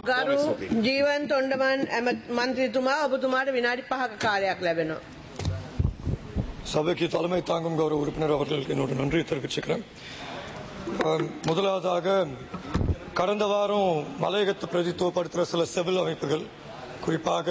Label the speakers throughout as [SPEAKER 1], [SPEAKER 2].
[SPEAKER 1] ගරු ජීවන් තොන්ඩමන් ඇම මන්ත්‍රීතුමා ඔබතුමාට විනාඩි පහක කාලයක් ලැබෙනවා.
[SPEAKER 2] சபைக்கு தலைமை தாங்கும் கௌரவ உறுப்பினர் அவர்களுக்கு என்னோட நன்றியை தெரிவிச்சுக்கிறேன் ஆம், முதலாவதாக கடந்த வாரம் மலையகத்தை பிரதித்துவப்படுத்துகிற சில சிவில் அமைப்புகள் குறிப்பாக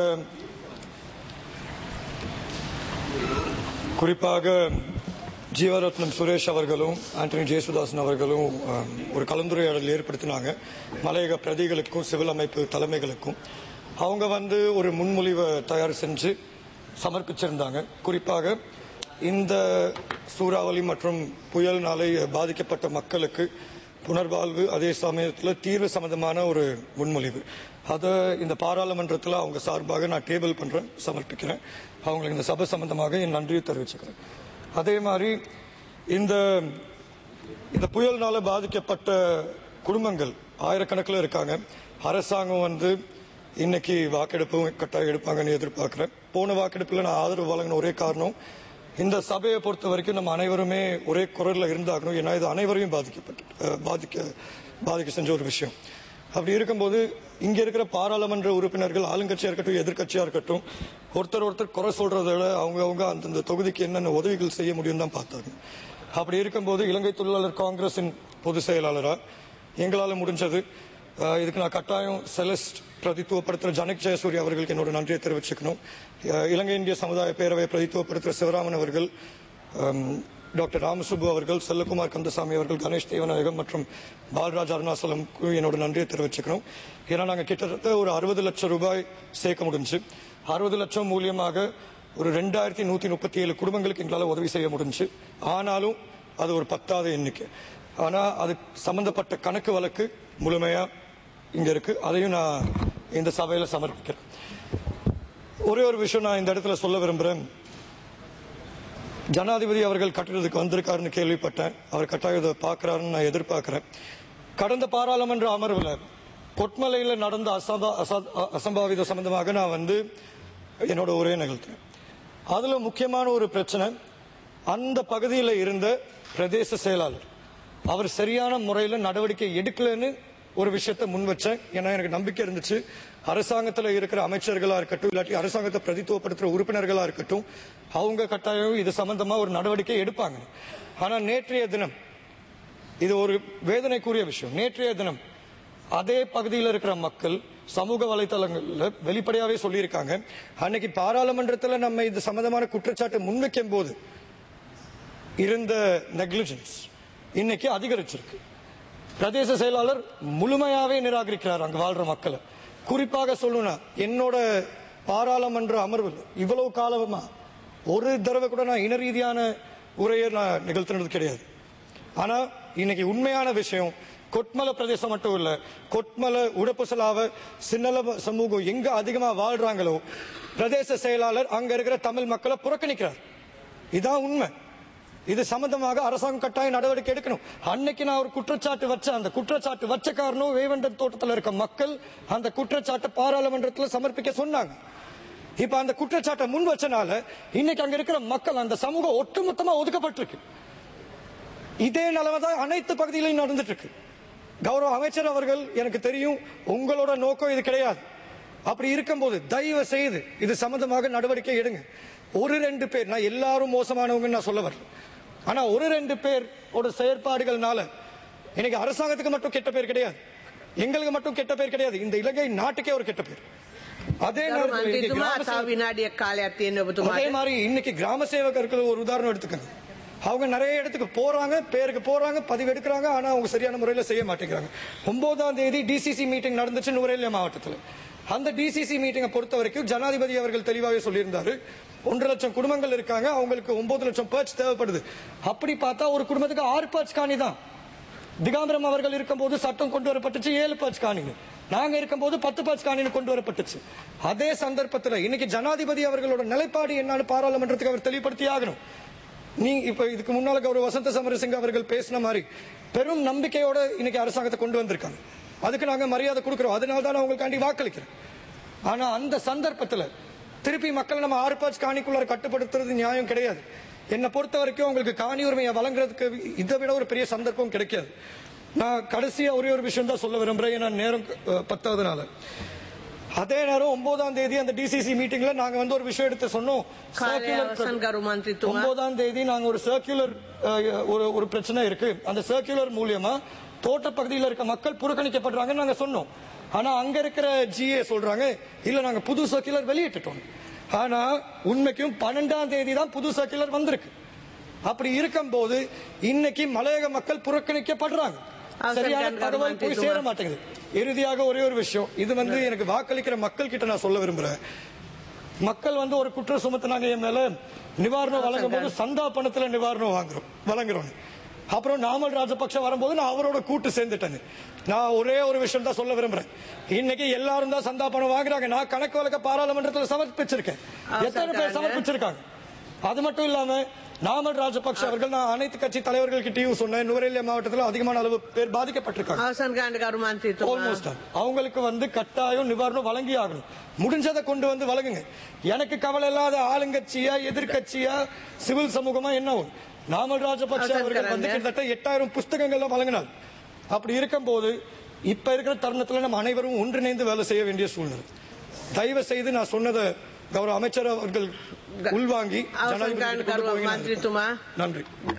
[SPEAKER 2] குறிப்பாக ஜீவரத்னம் சுரேஷ் அவர்களும் ஆண்டனி ஜெயசுதாசன் அவர்களும் ஆம், ஒரு கலந்துரையாடல் ஏற்படுத்தினாங்க மலையக பிரதிகளுக்கும் சிவில் அமைப்பு தலைமைகளுக்கும் அவங்க வந்து ஒரு முன்மொழிவை தயார் செஞ்சு சமர்ப்பிச்சிருந்தாங்க குறிப்பாக இந்த சூறாவளி மற்றும் புயல்னாலே பாதிக்கப்பட்ட மக்களுக்கு புனர்வாழ்வு அதே சமயத்தில் தீர்வு சம்பந்தமான ஒரு முன்மொழிவு அதை இந்த பாராளுமன்றத்தில் அவங்க சார்பாக நான் டேபிள் பண்றேன் சமர்ப்பிக்கிறேன் அவங்களுக்கு இந்த சபை சம்பந்தமாக என் நன்றியை தெரிவிச்சுக்கிறேன் அதே மாதிரி இந்த இந்த புயல்னால பாதிக்கப்பட்ட குடும்பங்கள் ஆயிரக்கணக்கில் இருக்காங்க அரசாங்கம் வந்து இன்னைக்கு வாக்கெடுப்பு கட்டாயம் எடுப்பாங்கன்னு எதிர்பார்க்கிறேன் போன வாக்கெடுப்பில் நான் ஆதரவு வழங்கின ஒரே காரணம் இந்த சபையை பொறுத்த வரைக்கும் நம்ம அனைவருமே ஒரே குரல்ல இருந்தாகணும் ஏன்னா இது அனைவரையும் பாதிக்கப்பட்டு அஹ், பாதிக்க பாதிக்க செஞ்ச ஒரு விஷயம் அப்படி இருக்கும்போது இங்க இருக்கிற பாராளுமன்ற உறுப்பினர்கள் ஆளுங்கட்சியா இருக்கட்டும் எதிர்க்கட்சியா இருக்கட்டும் ஒருத்தர் ஒருத்தர் குறை சொல்றதை விட அவங்க அவங்க அந்தந்த தொகுதிக்கு என்னென்ன உதவிகள் செய்ய முடியும் தான் பார்த்தாங்க அப்படி இருக்கும்போது இலங்கை தொழிலாளர் காங்கிரசின் பொதுச் செயலாளரா எங்களால முடிஞ்சது அஹ், இதுக்கு நான் கட்டாயம் செலஸ்ட் பிரதித்துவப்படுத்துற ஜனக் ஜெயசூரி அவர்களுக்கு என்னோட நன்றியை தெரிவிச்சுக்கணும் அஹ், இலங்கை இந்திய சமுதாய பேரவை பிரதித்துவப்படுத்துற சிவராமன் அவர்கள் அம், டாக்டர் ராமசுப்பு அவர்கள் செல்லகுமார் கந்தசாமி அவர்கள் கணேஷ் தேவநாயகம் மற்றும் பால்ராஜ் அருணாசலம்க்கு என்னோட நன்றியை தெரிவிச்சுக்கணும் ஏன்னா நாங்கள் கிட்டத்தட்ட ஒரு அறுபது லட்சம் ரூபாய் சேர்க்க முடிஞ்சு அறுபது லட்சம் மூலியமாக ஒரு ரெண்டாயிரத்தி நூத்தி முப்பத்தி ஏழு குடும்பங்களுக்கு எங்களால் உதவி செய்ய முடிஞ்சு ஆனாலும் அது ஒரு பத்தாவது எண்ணிக்கை ஆனா அது சம்பந்தப்பட்ட கணக்கு வழக்கு முழுமையா இங்க இருக்கு அதையும் நான் இந்த சபையில சமர்ப்பிக்கிறேன் ஒரே ஒரு விஷயம் நான் இந்த இடத்துல சொல்ல விரும்புறேன் ஜனாதிபதி அவர்கள் கட்டுறதுக்கு வந்திருக்காருன்னு கேள்விப்பட்டேன் அவர் கட்டாயம் இதை பார்க்கறாருன்னு நான் எதிர்பார்க்கிறேன் கடந்த பாராளுமன்ற அமர்வுல கொட்மலையில் நடந்த அசம்பா அச- அசம்பாவித சம்பந்தமாக நான் வந்து என்னோட உரையை நிகழ்த்தினேன் அதுல முக்கியமான ஒரு பிரச்சனை அந்த பகுதியில் இருந்த பிரதேச செயலாளர் அவர் சரியான முறையில் நடவடிக்கை எடுக்கலன்னு ஒரு விஷயத்தை முன் வச்சேன் ஏன்னா எனக்கு நம்பிக்கை இருந்துச்சு அரசாங்கத்தில் இருக்கிற அமைச்சர்களா இருக்கட்டும் இல்லாட்டி அரசாங்கத்தை பிரதித்துவப்படுத்துற உறுப்பினர்களா இருக்கட்டும் அவங்க கட்டாயம் இது சம்பந்தமா ஒரு நடவடிக்கை எடுப்பாங்க ஆனா நேற்றைய தினம் இது ஒரு வேதனைக்குரிய விஷயம் நேற்றைய தினம் அதே பகுதியில் இருக்கிற மக்கள் சமூக வலைதளங்கள்ல வெளிப்படையாவே சொல்லியிருக்காங்க அன்னைக்கு பாராளுமன்றத்தில் நம்ம இது சம்பந்தமான குற்றச்சாட்டு முன்வைக்கும் போது இருந்த நெக்லிஜென்ஸ் இன்னைக்கு அதிகரிச்சிருக்கு பிரதேச செயலாளர் முழுமையாவே நிராகரிக்கிறார் அங்க வாழ்ற மக்களை குறிப்பாக சொல்லணும்னா என்னோட பாராளுமன்ற அமர்வில் இவ்வளவு காலமா ஒரு தடவை கூட நான் இன ரீதியான உரையை நான் நிகழ்த்தினது கிடையாது ஆனா இன்னைக்கு உண்மையான விஷயம் கொட்மல பிரதேசம் மட்டும் இல்ல கொட்மல உடப்புசலாவ சின்னல சமூகம் எங்க அதிகமா வாழ்றாங்களோ பிரதேச செயலாளர் அங்க இருக்கிற தமிழ் மக்களை புறக்கணிக்கிறார் இதான் உண்மை இது சம்பந்தமாக அரசாங்கம் கட்டாய நடவடிக்கை எடுக்கணும் அன்னைக்கு நான் ஒரு குற்றச்சாட்டு வச்சேன் அந்த குற்றச்சாட்டு வச்ச காரணம் வேவண்டன் தோட்டத்தில் இருக்க மக்கள் அந்த குற்றச்சாட்டை பாராளுமன்றத்தில் சமர்ப்பிக்க சொன்னாங்க இப்ப அந்த குற்றச்சாட்டை முன் வச்சனால இன்னைக்கு அங்க இருக்கிற மக்கள் அந்த சமூகம் ஒட்டுமொத்தமா ஒதுக்கப்பட்டிருக்கு இதே நிலைமை தான் அனைத்து பகுதிகளிலும் நடந்துட்டு இருக்கு கௌரவ அமைச்சர் அவர்கள் எனக்கு தெரியும் உங்களோட நோக்கம் இது கிடையாது அப்படி இருக்கும்போது தயவு செய்து இது சம்பந்தமாக நடவடிக்கை எடுங்க ஒரு ரெண்டு பேர் நான் எல்லாரும் மோசமானவங்கன்னு நான் சொல்ல வரல ஆனா ஒரு ரெண்டு பேரோட செயற்பாடுகள்னால இன்னைக்கு அரசாங்கத்துக்கு மட்டும் கெட்ட பேர் கிடையாது எங்களுக்கு மட்டும் கெட்ட பேர் கிடையாது இந்த இலங்கை நாட்டுக்கே ஒரு கெட்ட பேர் அதே
[SPEAKER 1] ගරු
[SPEAKER 2] நேரத்தில் இன்னைக்கு
[SPEAKER 1] මන්ත්‍රීතුමා
[SPEAKER 2] கிராம
[SPEAKER 1] තව විනාඩියක් කාලයක් තියෙන
[SPEAKER 2] அதே
[SPEAKER 1] ඔබතුමාට.
[SPEAKER 2] மாதிரி இன்னைக்கு கிராம சேவகர்கள் ஒரு உதாரணம் எடுத்துக்கங்க அவங்க நிறைய இடத்துக்கு போறாங்க பேருக்கு போறாங்க பதிவு எடுக்கிறாங்க ஆனா அவங்க சரியான முறையில செய்ய மாட்டேங்கிறாங்க ஒன்பதாம் தேதி டிசிசி மீட்டிங் நடந்துச்சு நுவரேலியா மாவட்டத்தில் அந்த டிசிசி மீட்டிங்கை பொறுத்த வரைக்கும் ஜனாதிபதி அவர்கள் தெளிவாகவே சொல்லியிருந்தாரு ஒன்றரை லட்சம் குடும்பங்கள் இருக்காங்க அவங்களுக்கு ஒன்பது லட்சம் பர்ச் தேவைப்படுது அப்படி பார்த்தா ஒரு குடும்பத்துக்கு ஆறு பர்ச் காணி தான் திகாம்பரம் அவர்கள் இருக்கும்போது சட்டம் கொண்டு வரப்பட்டுச்சு ஏழு பர்ச் காணிங்க நாங்க இருக்கும்போது பத்து பர்ச் காணின்னு கொண்டு வரப்பட்டுச்சு அதே சந்தர்ப்பத்தில் இன்னைக்கு ஜனாதிபதி அவர்களோட நிலைப்பாடு என்னன்னு பாராளுமன்றத்துக்கு அவர் தெளிவுபடுத்தி ஆகணும் நீ இப்ப இதுக்கு முன்னால கௌரவ வசந்த சமரசிங்க அவர்கள் பேசின மாதிரி பெரும் நம்பிக்கையோட இன்னைக்கு அரசாங்கத்தை கொண்டு வந்திருக்காங்க அதுக்கு நாங்க மரியாதை கொடுக்கிறோம் அதனால தான் நான் உங்களுக்காண்டி வாக்களிக்கிறேன் ஆனா அந்த சந்தர்ப்பத்துல திருப்பி மக்களை நம்ம ஆறு பாட்ச் காணிக்குள்ளார கட்டுப்படுத்துறது நியாயம் கிடையாது என்னை பொறுத்த வரைக்கும் உங்களுக்கு காணி உரிமையை வழங்குறதுக்கு இதை விட ஒரு பெரிய சந்தர்ப்பம் கிடைக்காது நான் கடைசியா ஒரே ஒரு விஷயம் தான் சொல்ல விரும்புறேன் ஏன்னா நேரம் அஹ், பத்தாவதுனால அதே நேரம் ஒன்பதாம் தேதி அந்த டிசிசி மீட்டிங்ல நாங்க வந்து ஒரு விஷயம் எடுத்து சொன்னோம்
[SPEAKER 1] කාලය
[SPEAKER 2] Circular
[SPEAKER 1] අවසන් ගරු මන්ත්‍රීතුමා
[SPEAKER 2] ஒன்பதாம் தேதி நாங்க ஒரு சர்க்குலர் ஒரு ஒரு பிரச்சனை இருக்கு அந்த சர்க்குலர் மூலியமா தோட்ட பகுதியில் இருக்க மக்கள் புறக்கணிக்கப்படுறாங்கன்னு நாங்க சொன்னோம் ஆனா அங்க இருக்கிற ஜிஏ சொல்றாங்க இல்ல நாங்க புது சர்க்குலர் வெளியிட்டுட்டோம் ஆனா உண்மைக்கும் பன்னெண்டாம் தேதி தான் புது சர்க்குலர் வந்திருக்கு அப்படி இருக்கும்போது இன்னைக்கு மலையக மக்கள் புறக்கணிக்கப்படுறாங்க
[SPEAKER 1] அவசர
[SPEAKER 2] சரியான
[SPEAKER 1] கண்காணி
[SPEAKER 2] தகவல் போய்
[SPEAKER 1] மன்றித்துவா.
[SPEAKER 2] சேர மாட்டேங்குது இறுதியாக ஒரே ஒரு விஷயம் இது வந்து எனக்கு வாக்களிக்கிற மக்கள் கிட்ட நான் சொல்ல விரும்புறேன் மக்கள் வந்து ஒரு குற்றம் சுமத்துனாங்க என் மேல நிவாரணம் வழங்கும் போது சந்தா பணத்துல நிவாரணம் வாங்குறோம் வழங்குறோம் அப்புறம் நாமல் ராஜபக்ஷ வரும்போது நான் அவரோட கூட்டு சேர்ந்துட்டேன் நான் ஒரே ஒரு விஷயம் தான் சொல்ல விரும்புறேன் இன்னைக்கு எல்லாரும் தான் சந்தா பணம் வாங்குறாங்க நான் கணக்கு வழக்க பாராளுமன்றத்தில் சமர்ப்பிச்சிருக்கேன் எத்தனை பேர் சமர்ப்பிச்சிருக்காங்க அது மட்டும் இல்லாம நாமல் ராஜபக்ஷ அவர்கள் நான் அனைத்து கட்சி தலைவர்கள் கிட்டயும் சொன்னேன் நுவரெலியா மாவட்டத்தில் அதிகமான அளவு பேர் பாதிக்கப்பட்டிருக்காங்க
[SPEAKER 1] අවසන් ගාන්න ගරු මන්ත්‍රීතුමා
[SPEAKER 2] ஆல்மோஸ்ட் அவங்களுக்கு வந்து கட்டாயம் நிவாரணம் வழங்கி ஆகணும் முடிஞ்சதை கொண்டு வந்து வழங்குங்க எனக்கு கவலை இல்லாத ஆளுங்கட்சியா எதிர்க்கட்சியா சிவில் சமூகமா என்ன ஒண்ணு? நாமல் ராஜபக்ஷ
[SPEAKER 1] அவசரம்
[SPEAKER 2] அவர்கள் வந்து
[SPEAKER 1] கரங்க.
[SPEAKER 2] கிட்டத்தட்ட எட்டாயிரம் புஸ்தகங்கள்லாம் வழங்கினார் அப்படி இருக்கும்போது இப்ப இருக்கிற தருணத்துல நம்ம அனைவரும் ஒன்றிணைந்து வேலை செய்ய வேண்டிய சூழ்நிலை தயவு செய்து நான் சொன்னதை கௌரவ அமைச்சர் அவர்கள் உள்வாங்கி
[SPEAKER 1] අවසන්
[SPEAKER 2] ஜனாதிபதி
[SPEAKER 1] ගාන්න
[SPEAKER 2] கிட்ட கொண்டு
[SPEAKER 1] ගරු
[SPEAKER 2] போவீங்கன்னு
[SPEAKER 1] මන්ත්‍රීතුමා
[SPEAKER 2] நன்றி